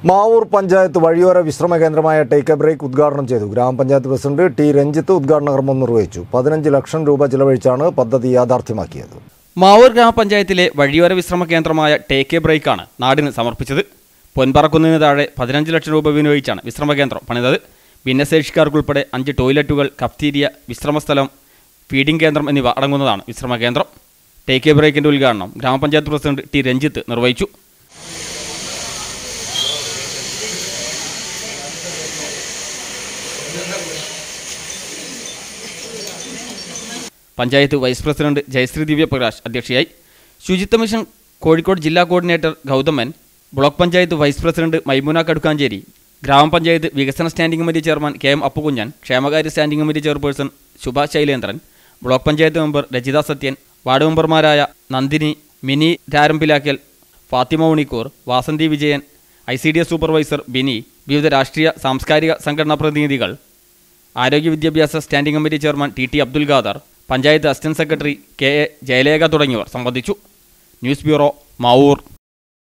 മാവൂർ പഞ്ചായത്ത് വഴിയോര വിശ്രമ കേന്ദ്രമായ ടേക്ക് എ ബ്രേക്ക് ഉദ്ഘാടനം ചെയ്തു ഗ്രാമപഞ്ചായത്ത് പ്രസിഡന്റ് ടി രഞ്ജിത്ത് ഉദ്ഘാടന കർമ്മം നിർവഹിച്ചു പതിനഞ്ച് ലക്ഷം രൂപ ചിലവഴിച്ചാണ് പദ്ധതി യാഥാർത്ഥ്യമാക്കിയത് മാവൂർ ഗ്രാമപഞ്ചായത്തിലെ വഴിയോര വിശ്രമ കേന്ദ്രമായ ടേക്ക് എ ബ്രേക്കാണ് നാടിന് സമർപ്പിച്ചത് പൊൻപറക്കുന്നതിന് താഴെ പതിനഞ്ച് ലക്ഷം രൂപ വിനിയോഗിച്ചാണ് വിശ്രമ കേന്ദ്രം പണിതത് ഭിന്നശേഷിക്കാർക്കുൾപ്പെടെ അഞ്ച് ടോയ്ലറ്റുകൾ കഫ്തീരിയ വിശ്രമസ്ഥലം ഫീഡിംഗ് കേന്ദ്രം എന്നിവ അടങ്ങുന്നതാണ് വിശ്രമ കേന്ദ്രം ടേക്ക് എ ബ്രേക്കിന്റെ ഉദ്ഘാടനം ഗ്രാമപഞ്ചായത്ത് പ്രസിഡന്റ് ടി രഞ്ജിത്ത് നിർവഹിച്ചു പഞ്ചായത്ത് വൈസ് പ്രസിഡന്റ് ജയശ്രീ ദിവ്യപ്രകാശ് അധ്യക്ഷയായി ശുചിത്വ മിഷൻ കോഴിക്കോട് ജില്ലാ coordinator Gauthaman block panchayat vice president Maimuna Kadukkancheri ഗ്രാമപഞ്ചായത്ത് വികസന standing committee chairman K M Appukunjan ക്ഷേമകാര്യ standing committee chairperson Shubha Shailendran block panchayat member Rajitha Sathyan ward മെമ്പർമാരായ Nandini Mini Rarampilakkal Fathima Unikkoor Vasanthi Vijayan I C D S supervisor Bini വിവിധ രാഷ്ട്രീയ സാംസ്കാരിക സംഘടനാ പ്രതിനിധികൾ ആരോഗ്യ വിദ്യാഭ്യാസ standing committee chairman T T Abdul Khader panchayat assistant secretary K A Jayalekha തുടങ്ങിയവർ സംബന്ധിച്ചു ന്യൂസ് ബ്യൂറോ മാവൂർ